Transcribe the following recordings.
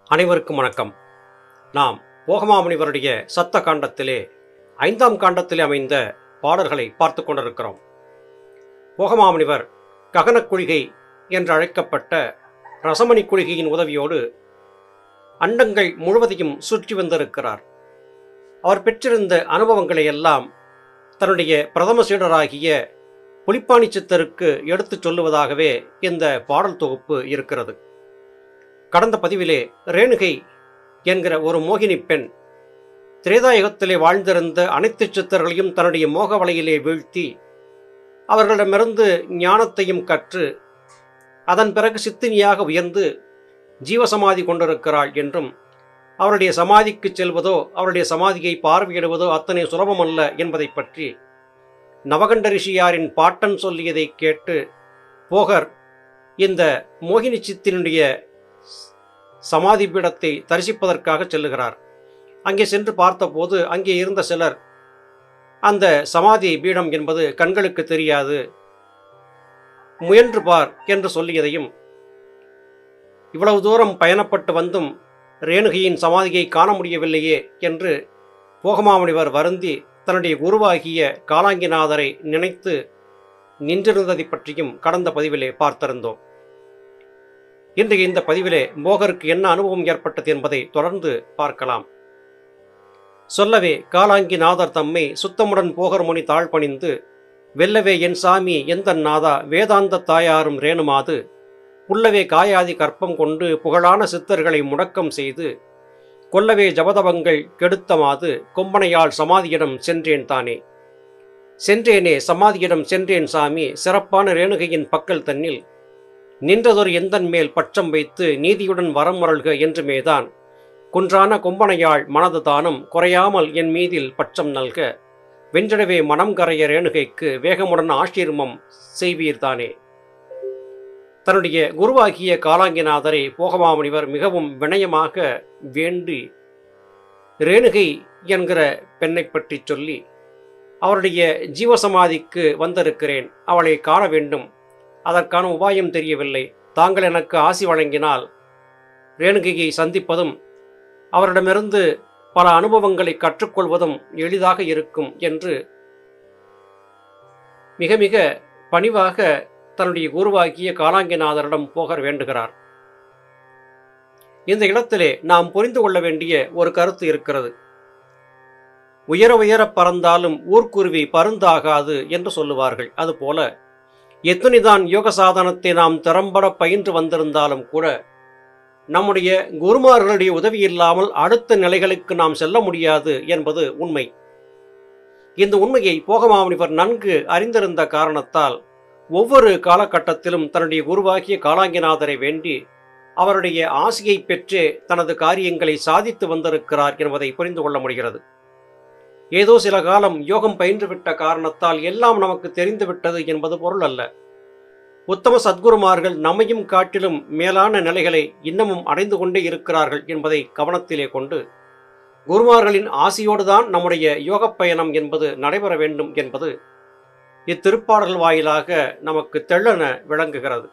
அனைவருக்கும் வணக்கம் நாம் போகமாமுனிவருடைய சத்த காண்டத்திலே ஐந்தாம் காண்டத்திலே அமைந்த பாடல்களை பார்த்து கொண்டிருக்கிறோம் போகமாமுனிவர் ககனக் குழிகை என்று அழைக்கப்பட்ட ரசமணி குழிகையின் உதவியோடு அண்டங்கள் முழுவதையும் சுற்றி வந்திருக்கிறார் அவர் பெற்றிருந்த அனுபவங்களை எல்லாம் தன்னுடைய பிரதம சீடராகிய புலிப்பாணி சித்தருக்கு எடுத்துச் சொல்லுவதாகவே இந்த பாடல் தொகுப்பு இருக்கிறது கடந்த பதிவிலே ரேணுகை என்கிற ஒரு மோகினி பெண் திரேதாயுகத்திலே வாழ்ந்திருந்த அனைத்து சித்தர்களையும் தன்னுடைய மோக வலையிலே வீழ்த்தி அவர்களிடமிருந்து ஞானத்தையும் கற்று அதன் பிறகு சித்தினியாக உயர்ந்து ஜீவசமாதி கொண்டிருக்கிறாள் என்றும் அவருடைய சமாதிக்கு செல்வதோ அவருடைய சமாதியை பார்வையிடுவதோ அத்தனை சுலபமல்ல என்பதை பற்றி நவகண்ட ரிஷியாரின் பாட்டன் சொல்லியதை கேட்டு போகர் இந்த மோகினி சித்தினுடைய சமாதி பீடத்தை தரிசிப்பதற்காக செல்லுகிறார் அங்கே சென்று பார்த்தபோது அங்கே இருந்த சிலர் அந்த சமாதி பீடம் என்பது கண்களுக்கு தெரியாது முயன்று பார் என்று சொல்லியதையும் இவ்வளவு தூரம் பயணப்பட்டு வந்தும் ரேணுகையின் சமாதியை காண முடியவில்லையே என்று போகமாமுனிவர் வருந்தி தன்னுடைய குருவாகிய காலாங்கிநாதரை நினைத்து நின்றிருந்ததை பற்றியும் கடந்த பதிவிலே பார்த்திருந்தோம் இன்றைய இந்த பதிவிலே போகருக்கு என்ன அனுபவம் ஏற்பட்டது என்பதை தொடர்ந்து பார்க்கலாம் சொல்லவே காலாங்கிநாதர் தம்மை சுத்தமுடன் போகர் முனி தாழ்பணிந்து வெல்லவே என் சாமி எந்த நாதா வேதாந்த தாயாரும் ரேணுமாது புல்லவே காயாதி கற்பம் கொண்டு புகழான சித்தர்களை முடக்கம் செய்து கொல்லவே ஜபதவங்கள் கெடுத்தமாது கொம்பனையால் சமாதியிடம் சென்றேன் தானே சென்றேனே சமாதியிடம் சென்றேன் சாமி சிறப்பான ரேணுகையின் பக்கல் தன்னில் நின்றதொரு எந்தன் மேல் பட்சம் வைத்து நீதியுடன் வரம் மரல்க என்றுமேதான் குன்றான கொம்பனையாள் மனது தானும் குறையாமல் என் மீதில் பட்சம் நல்க வென்றடவே மனம் கரைய ரேணுகைக்கு வேகமுடன் ஆசீர்மம் செய்வீர்தானே தன்னுடைய குருவாகிய காலாங்கிநாதரை போகமாமுனிவர் மிகவும் வினயமாக வேண்டி ரேணுகை என்கிற பெண்ணை பற்றி சொல்லி அவருடைய ஜீவசமாதிக்கு வந்திருக்கிறேன் அவளை காண வேண்டும் அதற்கான உபாயம் தெரியவில்லை தாங்கள் எனக்கு ஆசி வழங்கினால் ரேணுகையை சந்திப்பதும் அவரிடமிருந்து பல அனுபவங்களை கற்றுக்கொள்வதும் எளிதாக இருக்கும் என்று மிக மிக பணிவாக தன்னுடைய குருவாகிய காலாங்கிநாதரிடம் போகர் வேண்டுகிறார் இந்த இடத்திலே நாம் புரிந்து கொள்ள வேண்டிய ஒரு கருத்து இருக்கிறது உயர உயர பறந்தாலும் ஊர்க்குருவி பருந்தாகாது என்று சொல்லுவார்கள் அதுபோல எத்தனைதான் யோக சாதனத்தை நாம் திறம்பட பயின்று வந்திருந்தாலும் கூட நம்முடைய குருமார்களுடைய உதவி இல்லாமல் அடுத்த நிலைகளுக்கு நாம் செல்ல முடியாது என்பது உண்மை இந்த உண்மையை போகமாமுனிவர் நன்கு அறிந்திருந்த காரணத்தால் ஒவ்வொரு காலகட்டத்திலும் தன்னுடைய குருவாகிய காலாங்கிநாதரை வேண்டி அவருடைய ஆசையை பெற்று தனது காரியங்களை சாதித்து வந்திருக்கிறார் என்பதை புரிந்து கொள்ள முடிகிறது ஏதோ சில காலம் யோகம் பயின்றுவிட்ட காரணத்தால் எல்லாம் நமக்கு தெரிந்துவிட்டது என்பது பொருள் அல்ல உத்தம சத்குருமார்கள் நம்மையும் காட்டிலும் மேலான நிலைகளை இன்னமும் அடைந்து கொண்டே இருக்கிறார்கள் என்பதை கவனத்திலே கொண்டு குருமார்களின் ஆசையோடு தான் நம்முடைய யோகப் பயணம் என்பது நடைபெற வேண்டும் என்பது இத்திருப்பாடல் வாயிலாக நமக்கு தெள்ளென விளங்குகிறது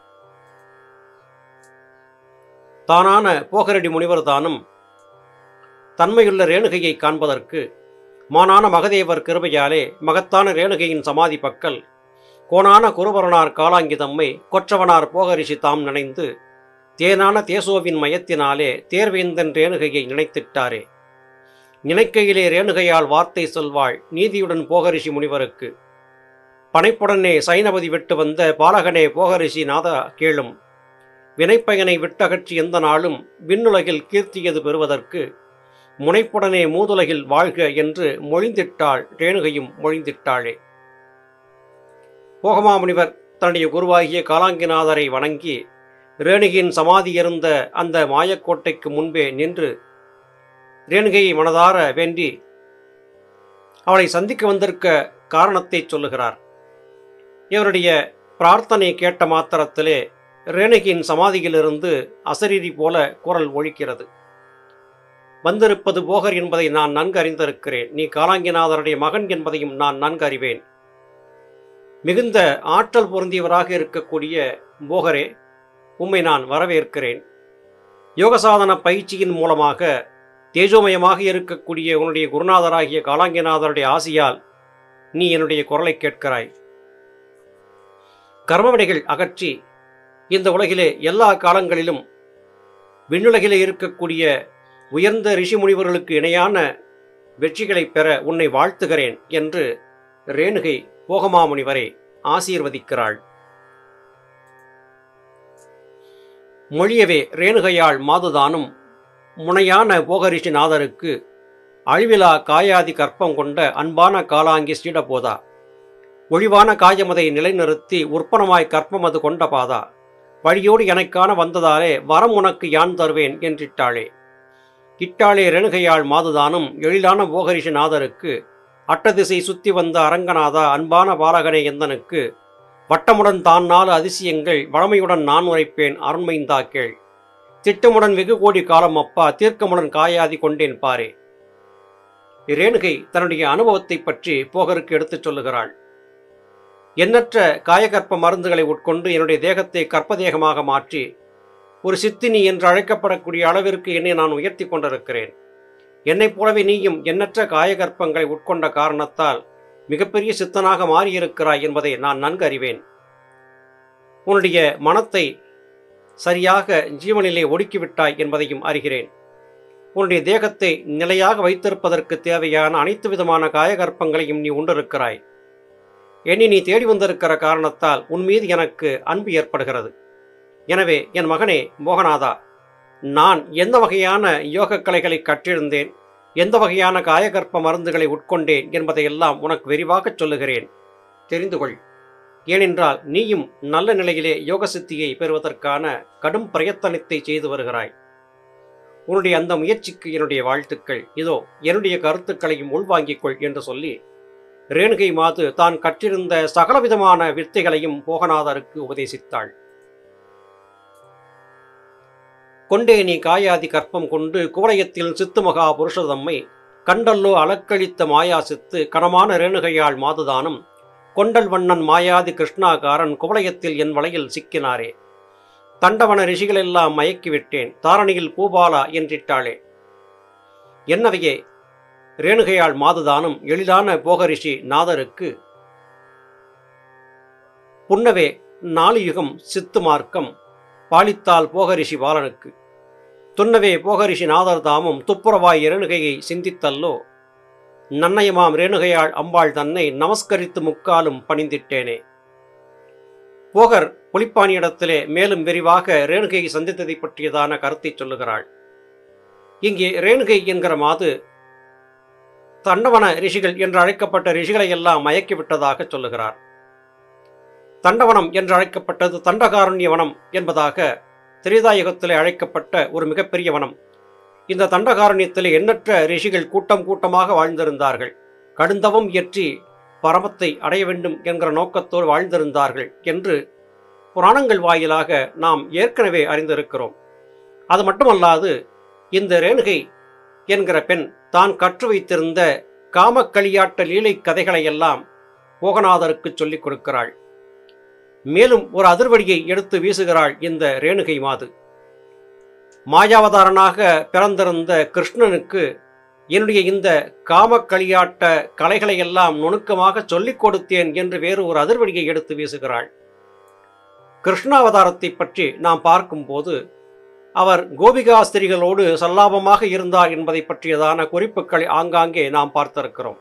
தானான போகரடி முனிவர் தானும் தன்மையுள்ள ரேணுகையை காண்பதற்கு மானான மகதேவர் கிருபையாலே மகத்தான ரேணுகையின் சமாதி பக்கல் கோணான குருபரனார் காலாங்கி தம்மை கொற்றவனார் போகரிஷி தாம் நினைந்து தேனான தேசோவின் மயத்தினாலே தேர்வேந்தன் ரேணுகையை நினைத்திட்டாரே நினைக்கையிலே ரேணுகையால் வார்த்தை சொல்வாள் நீதியுடன் போகரிஷி முனிவருக்கு பனைப்புடனே சைனபதி விட்டு வந்த பாலகனே போகரிஷி நாதா கேளும் வினைப்பயனை விட்டகற்றி எந்த நாளும் விண்ணுலகில் கீர்த்தியது பெறுவதற்கு முனைப்புடனே மூதுலகில் வாழ்க என்று மொழிந்திட்டாள் ரேணுகையும் மொழிந்திட்டாளே போகமாமுனிவர் தன்னுடைய குருவாகிய காலாங்கிநாதரை வணங்கி ரேணுகையின் சமாதி இருந்த அந்த மாயக்கோட்டைக்கு முன்பே நின்று ரேணுகையை மனதார வேண்டி அவளை சந்திக்க வந்திருக்க காரணத்தை சொல்லுகிறார் இவருடைய பிரார்த்தனை கேட்ட மாத்திரத்திலே ரேணுகியின் சமாதியிலிருந்து அசரீரி போல குரல் ஒழிக்கிறது வந்திருப்பது போகர் என்பதை நான் நன்கு அறிந்திருக்கிறேன் நீ காலாங்கிநாதருடைய மகன் என்பதையும் நான் நன்கு அறிவேன் மிகுந்த ஆற்றல் பொருந்தியவராக இருக்கக்கூடிய போகரே உம்மை நான் வரவேற்கிறேன் யோகசாதன பயிற்சியின் மூலமாக தேஜோமயமாக இருக்கக்கூடிய உன்னுடைய குருநாதராகிய காலாங்கிநாதருடைய ஆசியால் நீ என்னுடைய குரலை கேட்கிறாய் கர்மவினைகள் அகற்றி இந்த உலகிலே எல்லா காலங்களிலும் விண்ணுலகிலே இருக்கக்கூடிய உயர்ந்த ரிஷி முனிவர்களுக்கு இணையான வெற்றிகளை பெற உன்னை வாழ்த்துகிறேன் என்று ரேணுகை போகமாமுனிவரை ஆசீர்வதிக்கிறாள் மொழியவே ரேணுகையாள் மாதுதானும் முனையான போகரிஷிநாதருக்கு அழிவிலா காயாதி கற்பம் கொண்ட அன்பான காலாங்கி ஸ்ரீடபோதா ஒழிவான காயமதை நிலைநிறுத்தி உற்பனமாய் கற்பமது கொண்ட பாதா வழியோடு எனக்கான வந்ததாலே வரம் உனக்கு யான் தருவேன் என்றிட்டாளே இட்டாளே ரேணுகையாள் மாதுதானும் எழிலான போகரிஷிநாதருக்கு அட்டதிசை சுத்தி வந்த அரங்கநாதா அன்பான பாலகனே எந்தனுக்கு வட்டமுடன் தான் நாலு அதிசயங்கள் வளமையுடன் நான் உரைப்பேன் அருண்மைந்தா கேள் திட்டமுடன் வெகு கோடி காலம் அப்பா தீர்க்கமுடன் காயாதி கொண்டேன் பாரே ரேணுகை தன்னுடைய அனுபவத்தை பற்றி போகருக்கு எடுத்துச் சொல்லுகிறாள் எண்ணற்ற காயகற்ப மருந்துகளை உட்கொண்டு என்னுடைய தேகத்தை கற்பதேகமாக மாற்றி ஒரு சித்தினி என்று அழைக்கப்படக்கூடிய அளவிற்கு என்னை நான் உயர்த்தி கொண்டிருக்கிறேன் என்னைப் போலவே நீயும் எண்ணற்ற காயகற்பங்களை உட்கொண்ட காரணத்தால் மிகப்பெரிய சித்தனாக மாறியிருக்கிறாய் என்பதை நான் நன்கு அறிவேன் உன்னுடைய மனத்தை சரியாக ஜீவனிலே ஒடுக்கிவிட்டாய் என்பதையும் அறிகிறேன் உன்னுடைய தேகத்தை நிலையாக வைத்திருப்பதற்கு தேவையான அனைத்து விதமான காயகற்பங்களையும் நீ உண்டிருக்கிறாய் என்னை நீ தேடி வந்திருக்கிற காரணத்தால் உன் மீது எனக்கு அன்பு ஏற்படுகிறது எனவே என் மகனே மோகநாதா நான் எந்த வகையான யோக கலைகளை கற்றிருந்தேன் எந்த வகையான காயகற்ப மருந்துகளை உட்கொண்டேன் என்பதையெல்லாம் உனக்கு விரிவாகச் சொல்லுகிறேன் தெரிந்து கொள் ஏனென்றால் நீயும் நல்ல நிலையிலே யோக சித்தியை பெறுவதற்கான கடும் பிரயத்தனத்தை செய்து வருகிறாய் உன்னுடைய அந்த முயற்சிக்கு என்னுடைய வாழ்த்துக்கள் இதோ என்னுடைய கருத்துக்களையும் உள்வாங்கிக் கொள் என்று சொல்லி ரேணுகை மாது தான் கற்றிருந்த சகலவிதமான வித்தைகளையும் போகநாதருக்கு உபதேசித்தாள் கொண்டே நீ காயாதி கற்பம் கொண்டு குவலயத்தில் சித்துமகா புருஷதம்மை கண்டல்லோ அலக்களித்த மாயா சித்து கனமான ரேணுகையாள் மாதுதானும் கொண்டல் வண்ணன் மாயாதி கிருஷ்ணாகாரன் குவலயத்தில் என் வலையில் சிக்கினாரே தண்டவன ரிஷிகளெல்லாம் மயக்கிவிட்டேன் தாரணியில் பூபாலா என்றிட்டாளே என்னவையே ரேணுகையாள் மாதுதானும் எளிதான போகரிஷி நாதருக்கு புன்னவே நாலு யுகம் சித்து மார்க்கம் பாலித்தால் போகரிஷி பாலனுக்கு துன்னவே போகரிஷி நாதர் தாமும் துப்புரவாய் ரேணுகையை சிந்தித்தல்லோ நன்னயமாம் ரேணுகையாள் அம்பாள் தன்னை நமஸ்கரித்து முக்காலும் பணிந்திட்டேனே போகர் புலிப்பானியிடத்திலே மேலும் விரிவாக ரேணுகையை சந்தித்ததை பற்றியதான கருத்தை சொல்லுகிறாள் இங்கே ரேணுகை என்கிற மாது தண்டவன ரிஷிகள் என்று அழைக்கப்பட்ட ரிஷிகளை எல்லாம் மயக்கிவிட்டதாக சொல்லுகிறார் தண்டவனம் என்று அழைக்கப்பட்டது தண்டகாரண்ய வனம் என்பதாக திரிதாயுகத்திலே அழைக்கப்பட்ட ஒரு மிகப்பெரிய வனம் இந்த தண்டகாரண்யத்திலே எண்ணற்ற ரிஷிகள் கூட்டம் கூட்டமாக வாழ்ந்திருந்தார்கள் கடுந்தவம் இயற்றி பரமத்தை அடைய வேண்டும் என்கிற நோக்கத்தோடு வாழ்ந்திருந்தார்கள் என்று புராணங்கள் வாயிலாக நாம் ஏற்கனவே அறிந்திருக்கிறோம் அது மட்டுமல்லாது இந்த ரேணுகை என்கிற பெண் தான் கற்று வைத்திருந்த காமக்களியாட்ட லீலை கதைகளையெல்லாம் போகநாதருக்கு சொல்லிக் கொடுக்கிறாள் மேலும் ஒரு அதிர்வடியை எடுத்து வீசுகிறாள் இந்த ரேணுகை மாது மாயாவதாரனாக பிறந்திருந்த கிருஷ்ணனுக்கு என்னுடைய இந்த காமக்களியாட்ட கலைகளை எல்லாம் நுணுக்கமாக சொல்லிக் கொடுத்தேன் என்று வேறு ஒரு அதிர்வடியை எடுத்து வீசுகிறாள் கிருஷ்ணாவதாரத்தை பற்றி நாம் பார்க்கும்போது அவர் கோபிகாஸ்திரிகளோடு சல்லாபமாக இருந்தார் என்பதை பற்றியதான குறிப்புகளை ஆங்காங்கே நாம் பார்த்திருக்கிறோம்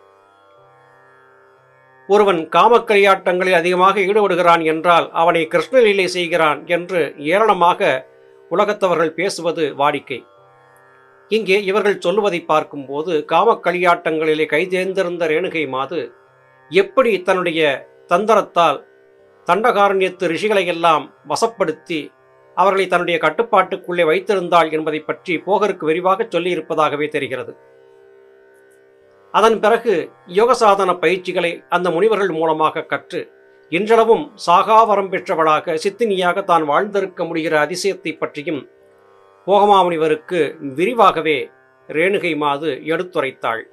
ஒருவன் காமக்களியாட்டங்களில் அதிகமாக ஈடுபடுகிறான் என்றால் அவனை கிருஷ்ணலீலை செய்கிறான் என்று ஏளனமாக உலகத்தவர்கள் பேசுவது வாடிக்கை இங்கே இவர்கள் சொல்லுவதை பார்க்கும்போது காமக்களியாட்டங்களிலே கைதேர்ந்திருந்த ரேணுகை மாது எப்படி தன்னுடைய தந்திரத்தால் தண்டகாரண்யத்து ரிஷிகளை எல்லாம் வசப்படுத்தி அவர்களை தன்னுடைய கட்டுப்பாட்டுக்குள்ளே வைத்திருந்தாள் என்பதை பற்றி போகருக்கு விரிவாக சொல்லியிருப்பதாகவே தெரிகிறது அதன் பிறகு யோகசாதன பயிற்சிகளை அந்த முனிவர்கள் மூலமாக கற்று இன்றளவும் சாகாவரம் பெற்றவளாக சித்தினியாக தான் வாழ்ந்திருக்க முடிகிற அதிசயத்தை பற்றியும் போகமாமுனிவருக்கு விரிவாகவே ரேணுகை மாது எடுத்துரைத்தாள்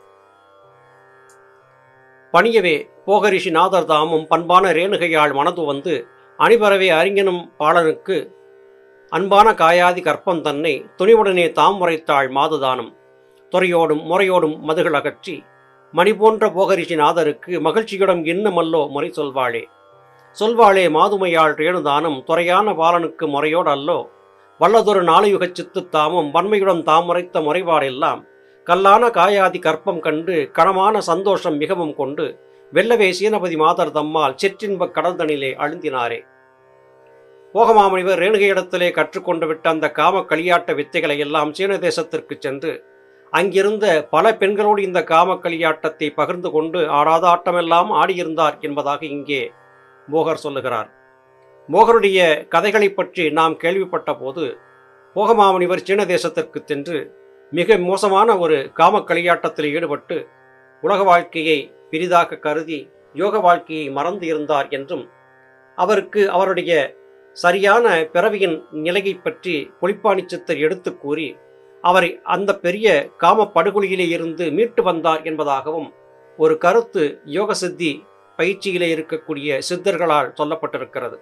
பணியவே போகரிஷி நாதர் தாமும் பண்பான ரேணுகையாள் மனது வந்து அணிபரவே அறிஞனும் பாலனுக்கு அன்பான காயாதி கற்பம் தன்னை துணிவுடனே தாம் முறைத்தாள் மாதுதானம் துறையோடும் முறையோடும் மதுகள் அகற்றி மணி போன்ற போகரிஷி நாதருக்கு மகிழ்ச்சியுடன் இன்னமல்லோ முறை சொல்வாளே சொல்வாளே மாதுமையாள் ரேணுதானம் துறையான பாலனுக்கு முறையோடு அல்லோ வல்லதொரு நாளையுகச் சித்து தாமும் வன்மையுடன் தாம் முறைத்த முறைபாடெல்லாம் கல்லான காயாதி கற்பம் கண்டு கனமான சந்தோஷம் மிகவும் கொண்டு வெல்லவே சீனபதி மாதர் தம்மால் சிற்றின்பக் கடல்தனிலே அழுந்தினாரே போகமாமுனிவர் ரேணுகையிடத்திலே கற்றுக்கொண்டு விட்ட அந்த காம களியாட்ட வித்தைகளை எல்லாம் சீன தேசத்திற்கு சென்று அங்கிருந்த பல பெண்களோடு இந்த காம களியாட்டத்தை பகிர்ந்து கொண்டு ஆடாத ஆட்டமெல்லாம் ஆடியிருந்தார் என்பதாக இங்கே மோகர் சொல்லுகிறார் மோகருடைய கதைகளைப் பற்றி நாம் கேள்விப்பட்ட போது போகமாமுனிவர் சீன தேசத்திற்கு சென்று மிக மோசமான ஒரு காம களியாட்டத்தில் ஈடுபட்டு உலக வாழ்க்கையை பெரிதாக கருதி யோக வாழ்க்கையை மறந்து இருந்தார் என்றும் அவருக்கு அவருடைய சரியான பிறவியின் நிலையை பற்றி பொலிப்பாணி சித்தர் எடுத்து கூறி அவரை அந்த பெரிய காம படுகொலியிலே இருந்து மீட்டு வந்தார் என்பதாகவும் ஒரு கருத்து யோக சித்தி பயிற்சியிலே இருக்கக்கூடிய சித்தர்களால் சொல்லப்பட்டிருக்கிறது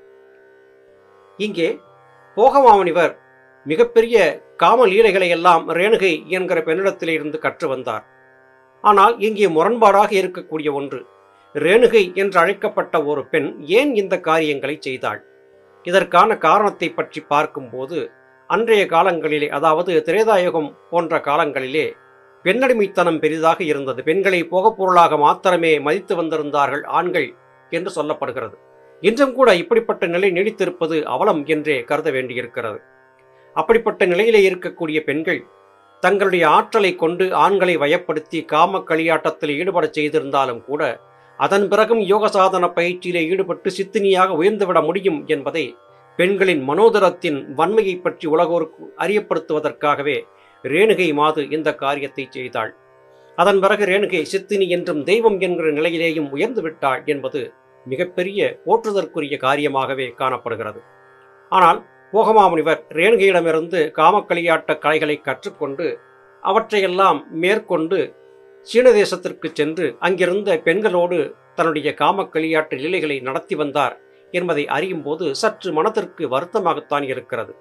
இங்கே போகமாமுனிவர் மிகப்பெரிய காம லீலைகளை எல்லாம் ரேணுகை என்கிற பெண்ணிடத்திலே இருந்து கற்று வந்தார் ஆனால் இங்கே முரண்பாடாக இருக்கக்கூடிய ஒன்று ரேணுகை என்று அழைக்கப்பட்ட ஒரு பெண் ஏன் இந்த காரியங்களை செய்தாள் இதற்கான காரணத்தை பற்றி பார்க்கும்போது அன்றைய காலங்களிலே அதாவது திரேதாயுகம் போன்ற காலங்களிலே பெண்ணடிமைத்தனம் பெரிதாக இருந்தது பெண்களை போகப்பொருளாக மாத்திரமே மதித்து வந்திருந்தார்கள் ஆண்கள் என்று சொல்லப்படுகிறது இன்றும் கூட இப்படிப்பட்ட நிலை நீடித்திருப்பது அவலம் என்றே கருத வேண்டியிருக்கிறது அப்படிப்பட்ட நிலையிலே இருக்கக்கூடிய பெண்கள் தங்களுடைய ஆற்றலை கொண்டு ஆண்களை வயப்படுத்தி காம களியாட்டத்தில் ஈடுபடச் செய்திருந்தாலும் கூட அதன் பிறகும் யோக சாதன பயிற்சியிலே ஈடுபட்டு சித்தினியாக உயர்ந்துவிட முடியும் என்பதை பெண்களின் மனோதரத்தின் வன்மையை பற்றி உலகோருக்கு அறியப்படுத்துவதற்காகவே ரேணுகை மாது இந்த காரியத்தை செய்தாள் அதன் பிறகு ரேணுகை சித்தினி என்றும் தெய்வம் என்கிற நிலையிலேயும் உயர்ந்து விட்டாள் என்பது மிகப்பெரிய போற்றுதற்குரிய காரியமாகவே காணப்படுகிறது ஆனால் போகமாமுனிவர் ரேணுகையிடமிருந்து காமக்களியாட்ட கலைகளை கற்றுக்கொண்டு அவற்றையெல்லாம் மேற்கொண்டு சீன தேசத்திற்கு சென்று அங்கிருந்த பெண்களோடு தன்னுடைய காமக்களியாட்டு லீலைகளை நடத்தி வந்தார் என்பதை அறியும் போது சற்று மனத்திற்கு வருத்தமாகத்தான் இருக்கிறது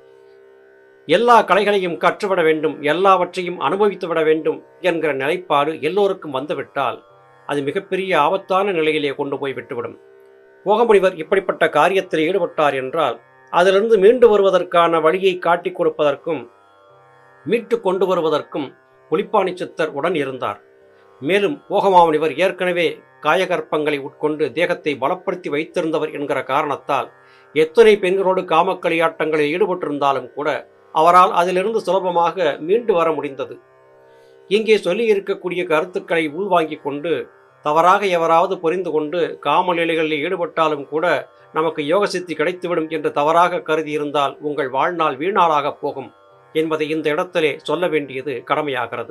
எல்லா கலைகளையும் கற்றுவிட வேண்டும் எல்லாவற்றையும் அனுபவித்துவிட வேண்டும் என்கிற நிலைப்பாடு எல்லோருக்கும் வந்துவிட்டால் அது மிகப்பெரிய ஆபத்தான நிலையிலே கொண்டு போய் விட்டுவிடும் போகமுனிவர் இப்படிப்பட்ட காரியத்தில் ஈடுபட்டார் என்றால் அதிலிருந்து மீண்டு வருவதற்கான வழியை காட்டிக் கொடுப்பதற்கும் மீட்டு கொண்டு வருவதற்கும் புலிப்பாணி சித்தர் உடன் இருந்தார் மேலும் போகமாமுனிவர் ஏற்கனவே காயகற்பங்களை உட்கொண்டு தேகத்தை பலப்படுத்தி வைத்திருந்தவர் என்கிற காரணத்தால் எத்தனை பெண்களோடு காமக்களியாட்டங்களில் ஈடுபட்டிருந்தாலும் கூட அவரால் அதிலிருந்து சுலபமாக மீண்டு வர முடிந்தது இங்கே சொல்லி இருக்கக்கூடிய கருத்துக்களை உள்வாங்கிக் கொண்டு தவறாக எவராவது புரிந்து கொண்டு காமலீலைகளில் ஈடுபட்டாலும் கூட நமக்கு யோக சித்தி கிடைத்துவிடும் என்று தவறாக கருதி இருந்தால் உங்கள் வாழ்நாள் வீணாளாகப் போகும் என்பதை இந்த இடத்திலே சொல்ல வேண்டியது கடமையாகிறது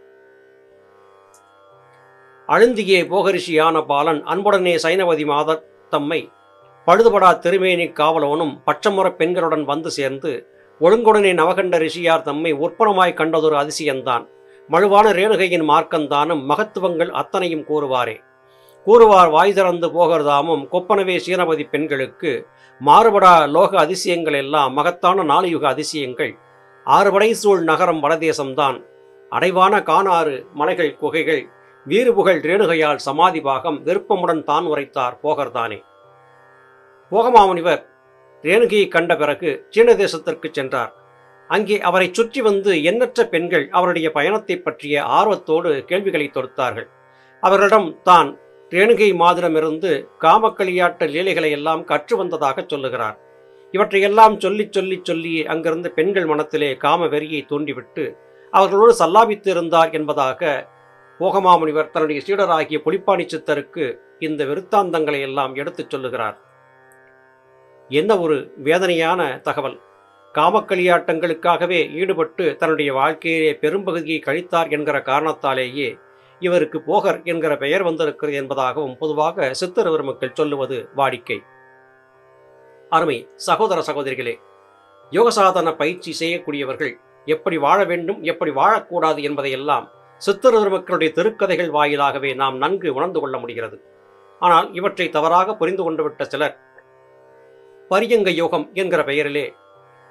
அழுந்தியே போகரிஷியான பாலன் அன்புடனே சைனவதி மாதர் தம்மை பழுதுபடா திருமேனி காவலவனும் பச்சமுற பெண்களுடன் வந்து சேர்ந்து ஒழுங்குடனே நவகண்ட ரிஷியார் தம்மை உற்பனமாய் கண்டதொரு அதிசயந்தான் மழுவான ரேணுகையின் மார்க்கந்தானும் மகத்துவங்கள் அத்தனையும் கூறுவாரே கூறுவார் வாய் திறந்து போகிறதாமும் கொப்பனவே சீனபதி பெண்களுக்கு மாறுபடா லோக அதிசயங்கள் எல்லாம் மகத்தான நாலுயுக அதிசயங்கள் ஆறுபடை சூழ் நகரம் வடதேசம்தான் அடைவான காணாறு மலைகள் குகைகள் வீறுபுகழ் ரேணுகையால் சமாதி பாகம் விருப்பமுடன் தான் உரைத்தார் போகர்தானே போகமாமுனிவர் ரேணுகையை கண்ட பிறகு சீன தேசத்திற்கு சென்றார் அங்கே அவரை சுற்றி வந்து எண்ணற்ற பெண்கள் அவருடைய பயணத்தை பற்றிய ஆர்வத்தோடு கேள்விகளை தொடுத்தார்கள் அவர்களிடம் தான் ரேணுகை மாதிரமிருந்து காமக்களியாட்ட லீலைகளை எல்லாம் கற்று வந்ததாக சொல்லுகிறார் இவற்றையெல்லாம் சொல்லி சொல்லி சொல்லி அங்கிருந்த பெண்கள் மனத்திலே காம வெறியை தூண்டிவிட்டு அவர்களோடு சல்லாபித்து இருந்தார் என்பதாக போகமாமுனிவர் தன்னுடைய சீடராகிய புலிப்பாணி சித்தருக்கு இந்த விருத்தாந்தங்களை எல்லாம் எடுத்துச் சொல்லுகிறார் என்ன ஒரு வேதனையான தகவல் காமக்களியாட்டங்களுக்காகவே ஈடுபட்டு தன்னுடைய வாழ்க்கையிலே பெரும்பகுதியை கழித்தார் என்கிற காரணத்தாலேயே இவருக்கு போகர் என்கிற பெயர் வந்திருக்கிறது என்பதாகவும் பொதுவாக சித்தர் பெருமக்கள் சொல்லுவது வாடிக்கை அருமை சகோதர சகோதரிகளே யோகசாதன பயிற்சி செய்யக்கூடியவர்கள் எப்படி வாழ வேண்டும் எப்படி வாழக்கூடாது என்பதையெல்லாம் சித்தர் பெருமக்களுடைய திருக்கதைகள் வாயிலாகவே நாம் நன்கு உணர்ந்து கொள்ள முடிகிறது ஆனால் இவற்றை தவறாக புரிந்து கொண்டுவிட்ட சிலர் பரியங்க யோகம் என்கிற பெயரிலே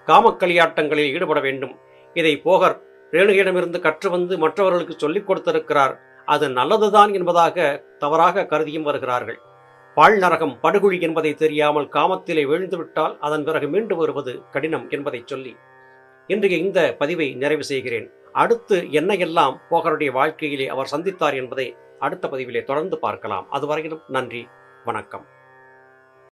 காமக்களியாட்டங்களில் ஈடுபட வேண்டும் இதை போகர் ரேணுகையிடமிருந்து கற்று வந்து மற்றவர்களுக்கு சொல்லிக் கொடுத்திருக்கிறார் அது நல்லதுதான் என்பதாக தவறாக கருதியும் வருகிறார்கள் பாழ் நரகம் படுகுழி என்பதை தெரியாமல் காமத்திலே வீழ்ந்துவிட்டால் அதன் பிறகு மீண்டு வருவது கடினம் என்பதை சொல்லி இன்றைய இந்த பதிவை நிறைவு செய்கிறேன் அடுத்து என்னையெல்லாம் போகருடைய வாழ்க்கையிலே அவர் சந்தித்தார் என்பதை அடுத்த பதிவிலே தொடர்ந்து பார்க்கலாம் அதுவரையிலும் நன்றி வணக்கம்